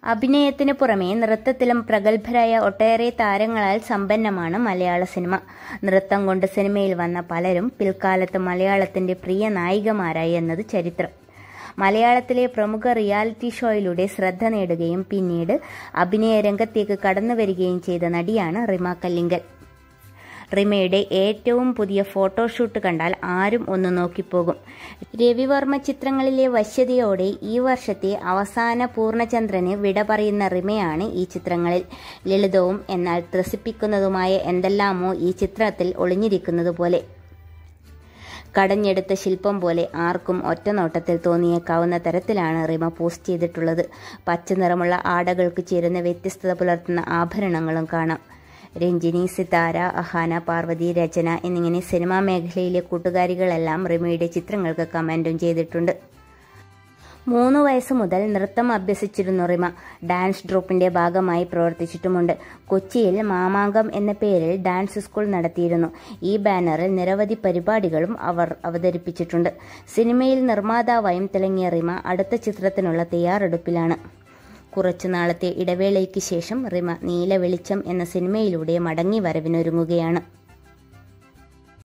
അഭിനയത്തിന് പുറമെ നൃത്തത്തിലും പ്രഗത്ഭരായ ഒട്ടേറെ താരങ്ങളാൽ സമ്പന്നമാണ് മലയാള സിനിമ നൃത്തം കൊണ്ട് സിനിമയിൽ വന്ന പലരും പിൽക്കാലത്ത് മലയാളത്തിന്റെ പ്രിയ നായികമാരായി എന്നത് ചരിത്രം മലയാളത്തിലെ പ്രമുഖ റിയാലിറ്റി ഷോയിലൂടെ ശ്രദ്ധ നേടുകയും പിന്നീട് അഭിനയ രംഗത്തേക്ക് കടന്നു വരികയും ചെയ്ത നടിയാണ് റിമ കല്ലിങ്കൽ റിമയുടെ ഏറ്റവും പുതിയ ഫോട്ടോഷൂട്ട് കണ്ടാൽ ആരും ഒന്ന് നോക്കിപ്പോകും രവിവർമ്മ ചിത്രങ്ങളിലെ വശ്യതയോടെ ഈ വർഷത്തെ അവസാന പൂർണ്ണചന്ദ്രന് വിട പറയുന്ന റിമയാണ് ഈ ചിത്രങ്ങളിൽ ലളിതവും എന്നാൽ ത്രസിപ്പിക്കുന്നതുമായ എന്തെല്ലാമോ ഈ ചിത്രത്തിൽ ഒളിഞ്ഞിരിക്കുന്നത് പോലെ കടഞ്ഞെടുത്ത ശില്പം പോലെ ആർക്കും ഒറ്റനോട്ടത്തിൽ തോന്നിയേക്കാവുന്ന തരത്തിലാണ് റിമ പോസ്റ്റ് ചെയ്തിട്ടുള്ളത് പച്ച നിറമുള്ള ആടകൾക്ക് ചേരുന്ന വ്യത്യസ്തത പുലർത്തുന്ന ആഭരണങ്ങളും കാണാം രഞ്ജിനി സിതാര അഹാന പാർവതി രചന എന്നിങ്ങനെ സിനിമാ മേഖലയിലെ കൂട്ടുകാരികളെല്ലാം റിമയുടെ ചിത്രങ്ങൾക്ക് കമന്റും ചെയ്തിട്ടുണ്ട് മൂന്ന് വയസ്സ് മുതൽ നൃത്തം അഭ്യസിച്ചിരുന്നു റിമ ഡാൻസ് ട്രൂപ്പിന്റെ ഭാഗമായി പ്രവർത്തിച്ചിട്ടുമുണ്ട് കൊച്ചിയിൽ മാമാങ്കം എന്ന പേരിൽ ഡാൻസ് സ്കൂൾ നടത്തിയിരുന്നു ഈ ബാനറിൽ നിരവധി പരിപാടികളും അവർ അവതരിപ്പിച്ചിട്ടുണ്ട് സിനിമയിൽ നിർമ്മാതാവായും തിളങ്ങിയ റിമ അടുത്ത ചിത്രത്തിനുള്ള തയ്യാറെടുപ്പിലാണ് കുറച്ചു നാളത്തെ ഇടവേളയ്ക്ക് ശേഷം റിമ നീല വെളിച്ചം എന്ന സിനിമയിലൂടെ മടങ്ങി വരവിനൊരുങ്ങുകയാണ്